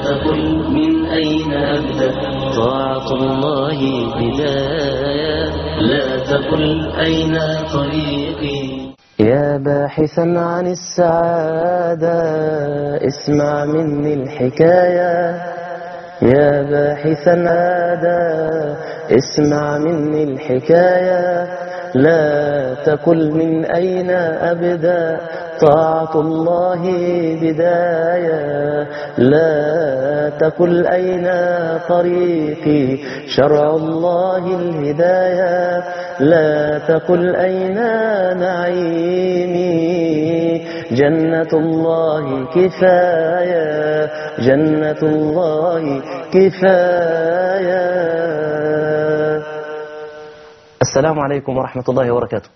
تقل من أين أبدأ طاعة الله بداية لا تقل أين طريقي يا باحثا عن السعادة اسمع مني الحكاية يا باحثا عادة اسمع مني الحكاية لا تقل من أين أبدأ طاعة الله بداية لا تقل أين طريقي شرع الله الهداية لا تقل أين نعيمي جنة الله كفاية جنة الله كفاية السلام عليكم ورحمة الله وبركاته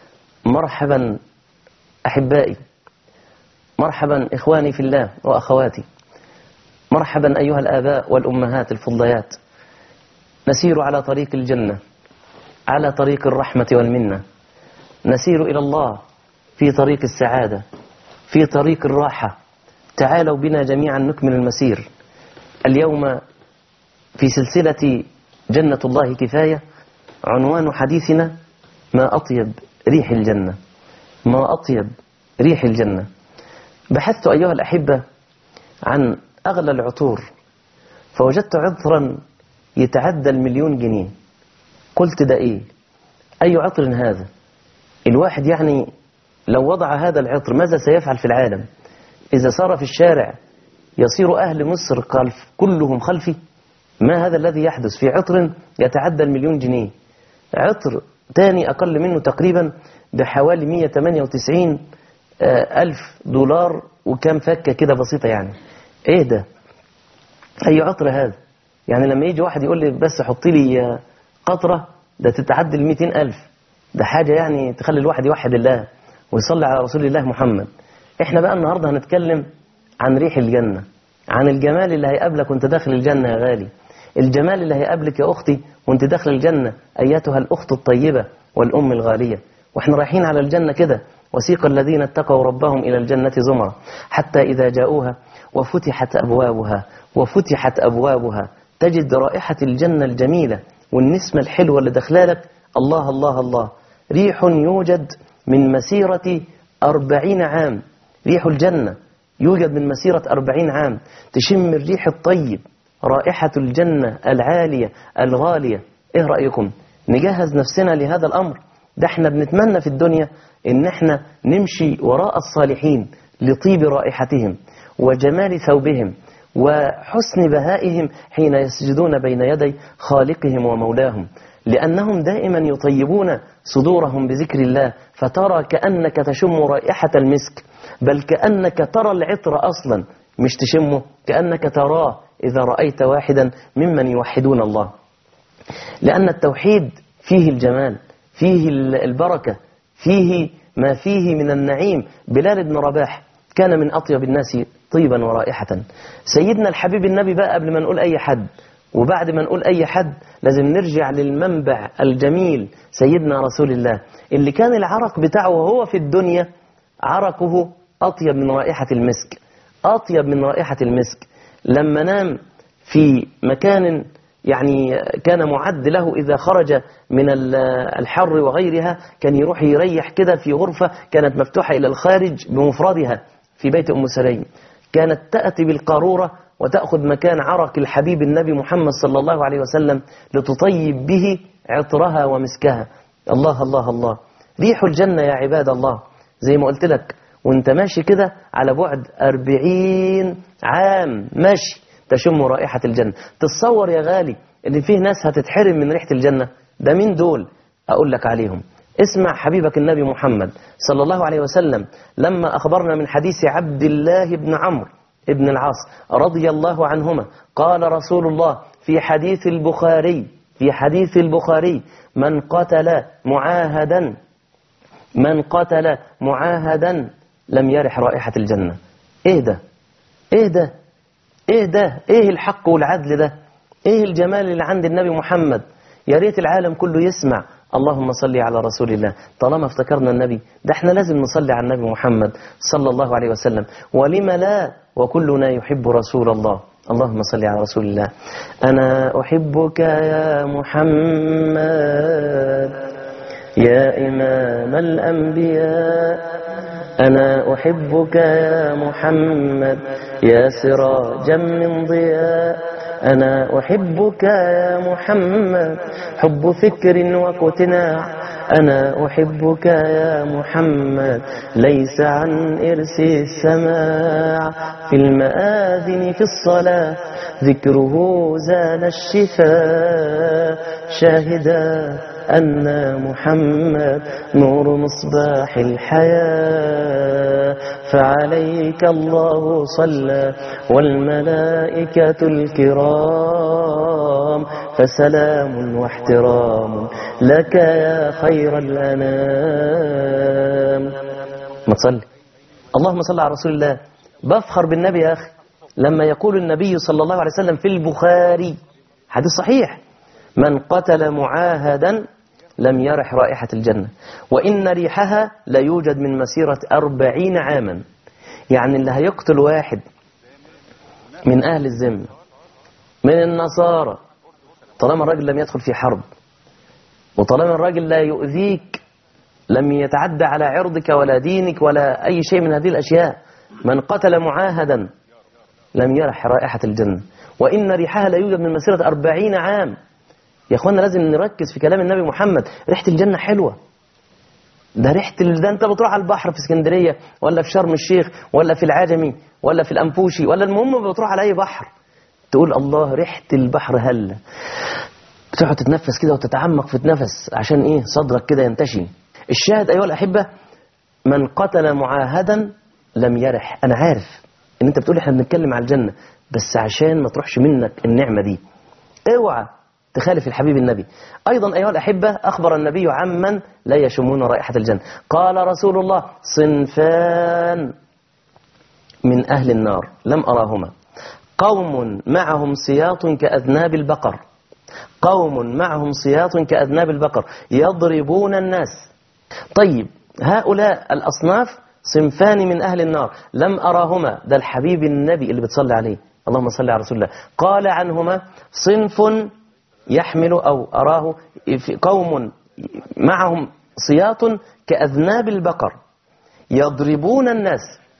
مرحبا أحبائي مرحبا إخواني في الله وأخواتي مرحبا أيها الآباء والأمهات الفضيات نسير على طريق الجنة على طريق الرحمة والمنة نسير إلى الله في طريق السعادة في طريق الراحة تعالوا بنا جميعا نكمل المسير اليوم في سلسلة جنة الله كفاية عنوان حديثنا ما أطيب ريح الجنة ما أطيب ريح الجنة بحثت أيها الأحبة عن أغلى العطور فوجدت عطرا يتعدى المليون جنيه قلت ده إيه أي عطر هذا الواحد يعني لو وضع هذا العطر ماذا سيفعل في العالم إذا صار في الشارع يصير أهل مصر خلف كلهم خلفي ما هذا الذي يحدث في عطر يتعدى المليون جنيه عطر تاني أقل منه تقريبا بحوالي 198 ألف دولار وكام فكة كده بسيطة يعني إيه ده أي عطر هذا يعني لما يجي واحد يقول لي بس حطي لي قطرة ده تتعدى ال 200 ألف ده حاجة يعني تخلي الواحد يوحد الله ويصلي على رسول الله محمد احنا بقى النهاردة هنتكلم عن ريح الجنة عن الجمال اللي هيقابلك وانت داخل الجنة يا غالي الجمال اللي هيقابلك يا أختي وانت داخل الجنة أيتها الأخت الطيبة والأم الغالية واحنا رايحين على الجنة كده وسيق الذين اتقوا ربهم إلى الجنة زمرا حتى إذا جاءوها وفتحت أبوابها وفتحت أبوابها تجد رائحة الجنة الجميلة والنسمة الحلوة اللي دخلالك الله الله الله ريح يوجد من مسيرة أربعين عام ريح الجنة يوجد من مسيرة أربعين عام تشم الريح الطيب رائحة الجنة العالية الغالية إيه رأيكم نجهز نفسنا لهذا الأمر ده احنا بنتمنى في الدنيا ان احنا نمشي وراء الصالحين لطيب رائحتهم وجمال ثوبهم وحسن بهائهم حين يسجدون بين يدي خالقهم ومولاهم لأنهم دائما يطيبون صدورهم بذكر الله فترى كأنك تشم رائحة المسك بل كأنك ترى العطر أصلا مش تشمه كأنك تراه إذا رأيت واحدا ممن يوحدون الله لأن التوحيد فيه الجمال فيه البركة فيه ما فيه من النعيم بلال بن رباح كان من أطيب الناس طيبا ورائحة سيدنا الحبيب النبي بقى قبل ما نقول أي حد وبعد ما نقول أي حد لازم نرجع للمنبع الجميل سيدنا رسول الله اللي كان العرق بتاعه وهو في الدنيا عرقه أطيب من رائحة المسك أطيب من رائحة المسك لما نام في مكان يعني كان معد له إذا خرج من الحر وغيرها كان يروح يريح كده في غرفة كانت مفتوحة إلى الخارج بمفردها في بيت أم سليم كانت تأتي بالقارورة وتأخذ مكان عرق الحبيب النبي محمد صلى الله عليه وسلم لتطيب به عطرها ومسكها الله الله الله ريح الجنة يا عباد الله زي ما قلت لك وانت ماشي كده على بعد أربعين عام ماشي تشم رائحة الجنة تتصور يا غالي ان فيه ناس هتتحرم من ريحة الجنة ده مين دول أقول لك عليهم اسمع حبيبك النبي محمد صلى الله عليه وسلم لما أخبرنا من حديث عبد الله بن عمرو ابن العاص رضي الله عنهما قال رسول الله في حديث البخاري في حديث البخاري من قتل معاهدا من قتل معاهدا لم يرح رائحة الجنة ايه ده ايه ده ايه ده ايه الحق والعدل ده ايه الجمال اللي عند النبي محمد يا ريت العالم كله يسمع اللهم صل على رسول الله طالما افتكرنا النبي ده احنا لازم نصلي على النبي محمد صلى الله عليه وسلم ولم لا وكلنا يحب رسول الله اللهم صل على رسول الله أنا أحبك يا محمد يا إمام الأنبياء أنا أحبك يا محمد يا سراجا من ضياء أنا أحبك يا محمد حب فكر واقتناع أنا أحبك يا محمد ليس عن إرث السماع في المآذن في الصلاة ذكره زال الشفاء شاهدا أن محمد نور مصباح الحياة فعليك الله صلى والملائكة الكرام فسلام واحترام لك يا خير الأنام ما تصلي اللهم صل على رسول الله بفخر بالنبي يا أخي لما يقول النبي صلى الله عليه وسلم في البخاري حديث صحيح من قتل معاهدا لم يرح رائحة الجنة وإن ريحها لا يوجد من مسيرة أربعين عاما يعني اللي هيقتل واحد من أهل الذمة من النصارى طالما الراجل لم يدخل في حرب وطالما الراجل لا يؤذيك لم يتعدى على عرضك ولا دينك ولا أي شيء من هذه الأشياء من قتل معاهدا لم يرح رائحة الجنة وإن ريحها لا يوجد من مسيرة أربعين عام يا أخوانا لازم نركز في كلام النبي محمد ريحة الجنة حلوة ده ريحة ال- ده انت بتروح على البحر في اسكندرية ولا في شرم الشيخ ولا في العجمي ولا في الأنفوشي ولا المهم بتروح على أي بحر تقول الله ريحة البحر هلا بتقعد تتنفس كده وتتعمق في النفس عشان ايه صدرك كده ينتشي الشاهد أيها الأحبة من قتل معاهدا لم يرح أنا عارف إن أنت بتقول إحنا بنتكلم على الجنة بس عشان ما تروحش منك النعمة دي اوعى تخالف الحبيب النبي أيضا أيها الأحبة أخبر النبي عمن لا يشمون رائحة الجنة قال رسول الله صنفان من أهل النار لم أراهما قوم معهم سياط كأذناب البقر قوم معهم سياط كأذناب البقر يضربون الناس طيب هؤلاء الأصناف صنفان من أهل النار لم أراهما ده الحبيب النبي اللي بتصلي عليه اللهم صل على رسول الله قال عنهما صنف يحمل أو أراه في قوم معهم سياط كأذناب البقر يضربون الناس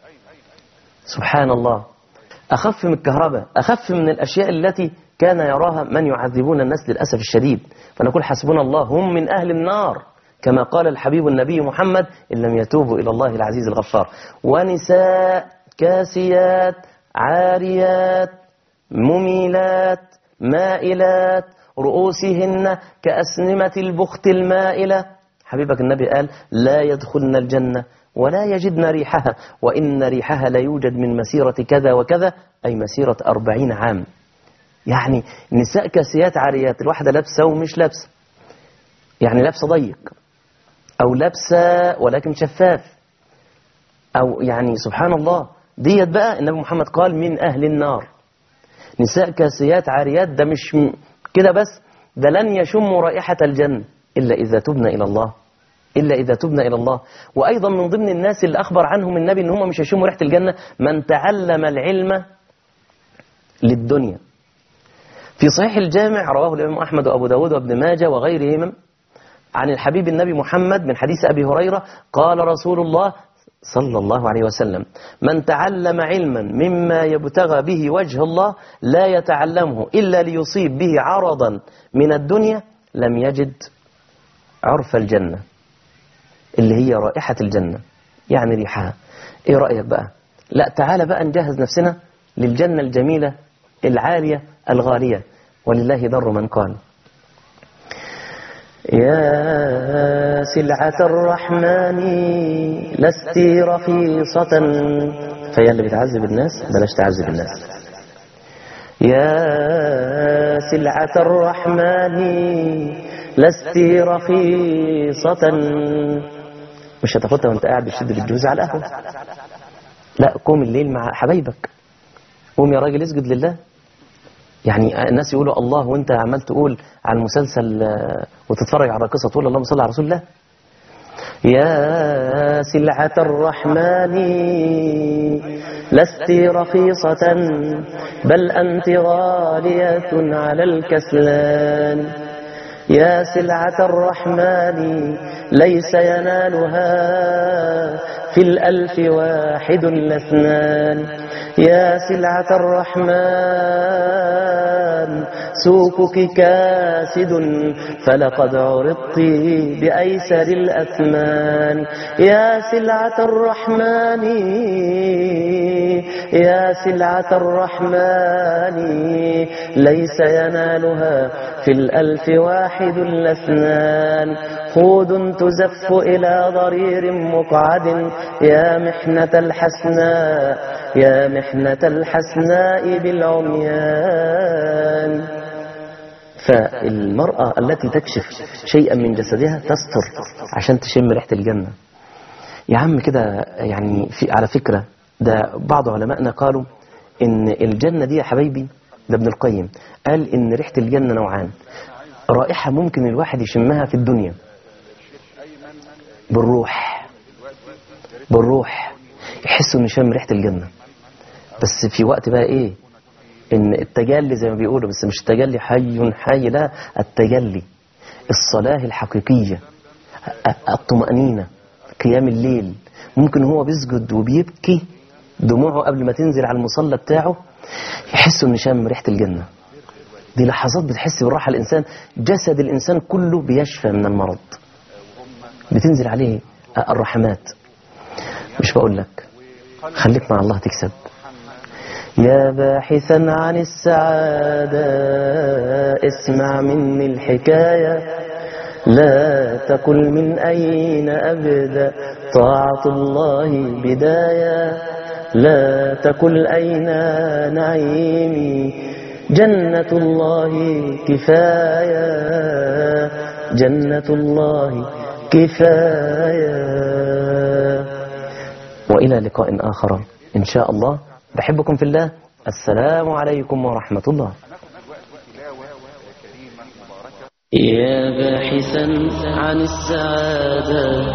سبحان الله أخف من الكهرباء أخف من الأشياء التي كان يراها من يعذبون الناس للأسف الشديد فنقول حسبنا الله هم من أهل النار كما قال الحبيب النبي محمد إن لم يتوبوا إلى الله العزيز الغفار ونساء كاسيات عاريات مميلات مائلات رؤوسهن كأسنمة البخت المائلة حبيبك النبي قال لا يدخلن الجنة ولا يجدن ريحها وإن ريحها لا يوجد من مسيرة كذا وكذا أي مسيرة أربعين عام يعني نساء كاسيات عاريات الواحدة لابسة ومش لابسة يعني لابسة ضيق أو لابسة ولكن شفاف أو يعني سبحان الله ديت بقى النبي محمد قال من أهل النار نساء كاسيات عاريات ده مش م- كده بس ده لن يشموا رائحة الجنة إلا إذا تبنا إلى الله إلا إذا تبنا إلى الله وأيضا من ضمن الناس اللي أخبر عنهم النبي إن هم مش هيشموا ريحة الجنة من تعلم العلم للدنيا في صحيح الجامع رواه الإمام أحمد وأبو داود وابن ماجة وغيرهم عن الحبيب النبي محمد من حديث أبي هريرة قال رسول الله صلى الله عليه وسلم من تعلم علما مما يبتغى به وجه الله لا يتعلمه إلا ليصيب به عرضا من الدنيا لم يجد عرف الجنة اللي هي رائحة الجنة يعني ريحها ايه رأيك بقى لا تعالى بقى نجهز نفسنا للجنة الجميلة العالية الغالية ولله در من قال يا سلعة الرحمن لست رخيصة فهي اللي بتعذب الناس بلاش تعذب الناس يا سلعة الرحمن لست رخيصة مش هتاخدها وانت قاعد بتشد بالجوز على القهوة لا قوم الليل مع حبايبك قوم يا راجل اسجد لله يعني الناس يقولوا الله وانت عمال تقول على المسلسل آه، وتتفرج على الراقصه تقول اللهم صل على رسول الله يا سلعة الرحمن لست رخيصة بل أنت غالية على الكسلان يا سلعة الرحمن ليس ينالها في الألف واحد لاثنان يا سلعة الرحمن سوقك كاسد فلقد عرضت بأيسر الأثمان يا سلعة الرحمن يا سلعة الرحمن ليس ينالها في الألف واحد الاثنان خود تزف إلى ضرير مقعد يا محنة الحسناء يا محنة الحسناء بالعميان فالمرأة التي تكشف شيئا من جسدها تستر عشان تشم ريحة الجنة يا عم كده يعني في على فكرة ده بعض علمائنا قالوا ان الجنة دي يا حبايبي ده ابن القيم قال ان ريحة الجنة نوعان رائحة ممكن الواحد يشمها في الدنيا بالروح بالروح يحس انه شم ريحة الجنة بس في وقت بقى ايه ان التجلي زي ما بيقولوا بس مش التجلي حي حي لا التجلي الصلاة الحقيقية الطمأنينة قيام الليل ممكن هو بيسجد وبيبكي دموعه قبل ما تنزل على المصلى بتاعه يحس انه شم ريحة الجنة دي لحظات بتحس بالراحة الإنسان جسد الإنسان كله بيشفى من المرض بتنزل عليه الرحمات مش بقول لك خليك مع الله تكسب يا باحثا عن السعادة اسمع مني الحكاية لا تقل من أين أبدأ طاعة الله بداية لا تقل أين نعيمي جنة الله كفاية جنة الله كفاية وإلى لقاء آخر إن شاء الله بحبكم في الله السلام عليكم ورحمة الله يا باحثا عن السعادة